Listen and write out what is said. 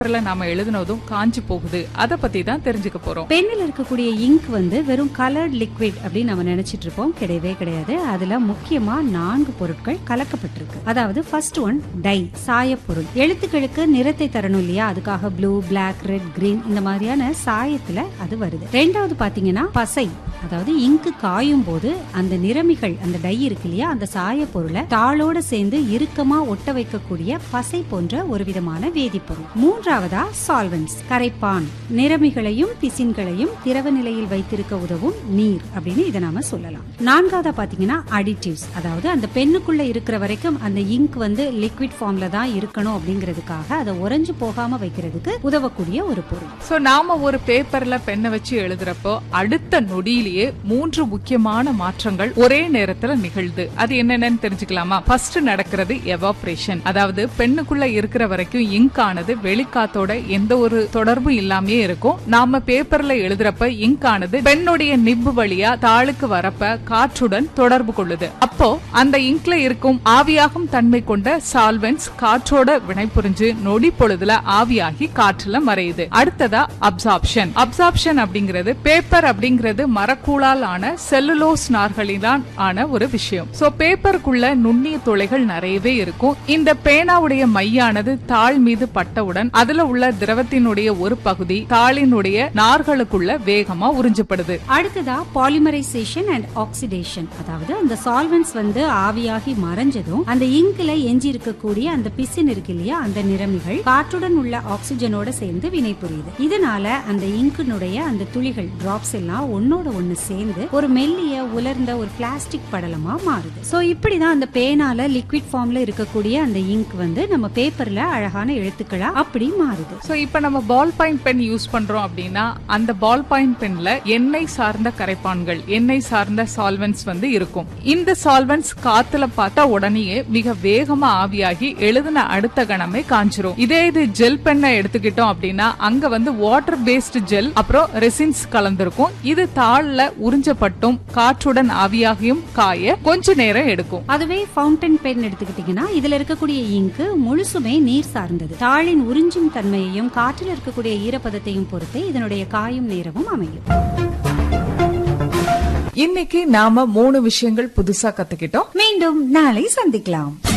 பேப்பர்ல நாம எழுதுனதும் காஞ்சு போகுது அத பத்தி தான் தெரிஞ்சுக்க போறோம் பென்னில் இருக்கக்கூடிய இங்க் வந்து வெறும் கலர்ட் லிக்விட் அப்படின்னு நம்ம நினைச்சிட்டு இருப்போம் கிடையவே கிடையாது அதுல முக்கியமா நான்கு பொருட்கள் கலக்கப்பட்டிருக்கு அதாவது ஃபர்ஸ்ட் ஒன் டை சாயப்பொருள் எழுத்துக்களுக்கு நிறத்தை தரணும் இல்லையா அதுக்காக ப்ளூ பிளாக் ரெட் கிரீன் இந்த மாதிரியான சாயத்துல அது வருது ரெண்டாவது பாத்தீங்கன்னா பசை அதாவது இங்கு காயும் போது அந்த நிறமிகள் அந்த டை இருக்கு இல்லையா அந்த சாய பொருளை தாளோட சேர்ந்து இறுக்கமா ஒட்ட வைக்கக்கூடிய பசை போன்ற ஒரு விதமான வேதிப்பொருள் மூன்றாவதா சால்வெண்ட்ஸ் கரைப்பான் நிறமிகளையும் பிசின்களையும் திரவ நிலையில் வைத்திருக்க உதவும் நீர் அப்படின்னு இதை நாம சொல்லலாம் நான்காவதா பாத்தீங்கன்னா அடிட்டிவ்ஸ் அதாவது அந்த பெண்ணுக்குள்ள இருக்கிற வரைக்கும் அந்த இங்க் வந்து லிக்விட் ஃபார்ம்ல தான் இருக்கணும் அப்படிங்கிறதுக்காக அதை உறைஞ்சு போகாம வைக்கிறதுக்கு உதவக்கூடிய ஒரு பொருள் சோ நாம ஒரு பேப்பர்ல பெண்ணை வச்சு எழுதுறப்போ அடுத்த நொடியிலேயே மூன்று முக்கியமான மாற்றங்கள் ஒரே நேரத்துல நிகழ்து அது என்னென்னு தெரிஞ்சுக்கலாமா ஃபர்ஸ்ட் நடக்கிறது எவாப்ரேஷன் அதாவது பெண்ணுக்குள்ள இருக்கிற வரைக்கும் இங்க் ஆனது வெளிக்காத்தோட எந்த ஒரு தொடர்பும் இல்லாமயே இருக்கும் நாம பேப்பர்ல எழுதுறப்ப இங்க் ஆனது பெண்ணுடைய நிப்பு வழியா தாளுக்கு வரப்ப காற்றுடன் தொடர்பு கொள்ளுது அப்போ அந்த இங்க்ல இருக்கும் ஆவியாகும் தன்மை கொண்ட சால்வென்ட்ஸ் காற்றோட வினைபுரிஞ்சு நொடி பொழுதுல ஆவியாகி காற்றுல மறையுது அடுத்ததா அப்சார்ப்ஷன் அப்சார்ப்ஷன் அப்படிங்கிறது பேப்பர் அப்படிங்கிறது மரக்கூழால் ஆன செல்லுலோஸ் நார்களிலான் ஆன ஒரு விஷயம் சோ பேப்பருக்குள்ள நுண்ணிய துளைகள் நிறையவே இருக்கும் இந்த பேனாவுடைய மையானது தாள் மீது பட்டவுடன் அதுல உள்ள திரவத்தினுடைய ஒரு பகுதி தாளினுடைய நார்களுக்குள்ள வேகமா உறிஞ்சப்படுது அடுத்ததா பாலிமரைசேஷன் அண்ட் ஆக்சிடேஷன் அதாவது அந்த சால்வெண்ட்ஸ் வந்து ஆவியாகி மறைஞ்சதும் அந்த இங்க்ல எஞ்சி இருக்கக்கூடிய அந்த பிசின் இருக்கு இல்லையா அந்த நிறமிகள் காற்றுடன் உள்ள ஆக்சிஜனோட சேர்ந்து வினை புரியுது இதனால அந்த இங்கினுடைய அந்த துளிகள் டிராப்ஸ் எல்லாம் ஒன்னோட ஒண்ணு சேர்ந்து ஒரு மெல்லிய உலர்ந்த ஒரு பிளாஸ்டிக் படலமா மாறுது சோ இப்படிதான் அந்த பேனால லிக்விட் ஃபார்ம்ல இருக்கக்கூடிய அந்த இங்க் வந்து நம்ம பேப்பர்ல அழகான எழுத்துக்களா அப்படி மாறுது சோ இப்ப நம்ம பால் பாயிண்ட் பென் யூஸ் பண்றோம் அப்படின்னா அந்த பால் பாயிண்ட் பென்ல எண்ணெய் சார்ந்த கரைப்பான்கள் எண்ணெய் சார்ந்த சால்வெண்ட்ஸ் வந்து இருக்கும் இந்த சால்வெண்ட்ஸ் காத்துல பார்த்தா உடனேயே மிக வேகமா ஆவியாகி எழுதின அடுத்த கணமே காஞ்சிரும் இதே இது ஜெல் பெண்ணை எடுத்துக்கிட்டோம் அப்படின்னா அங்க வந்து வாட்டர் பேஸ்ட் ஜெல் அப்புறம் ரெசின்ஸ் கலந்திருக்கும் இது தாள்ல உறிஞ்சப்பட்டும் காற்றுடன் ஆவியாகியும் காய கொஞ்ச நேரம் எடுக்கும் அதுவே ஃபவுண்டன் பென் எடுத்துக்கிட்டீங்கன்னா இதுல இருக்கக்கூடிய இங்கு முழுசுமே நீர் சார்ந்தது தாளின் உறிஞ்சும் தன்மையையும் காற்றில் இருக்கக்கூடிய ஈரப்பதத்தையும் பொறுத்து இதனுடைய காயும் நேரமும் அமையும் இன்னைக்கு நாம மூணு விஷயங்கள் புதுசா கத்துக்கிட்டோம் மீண்டும் நாளை சந்திக்கலாம்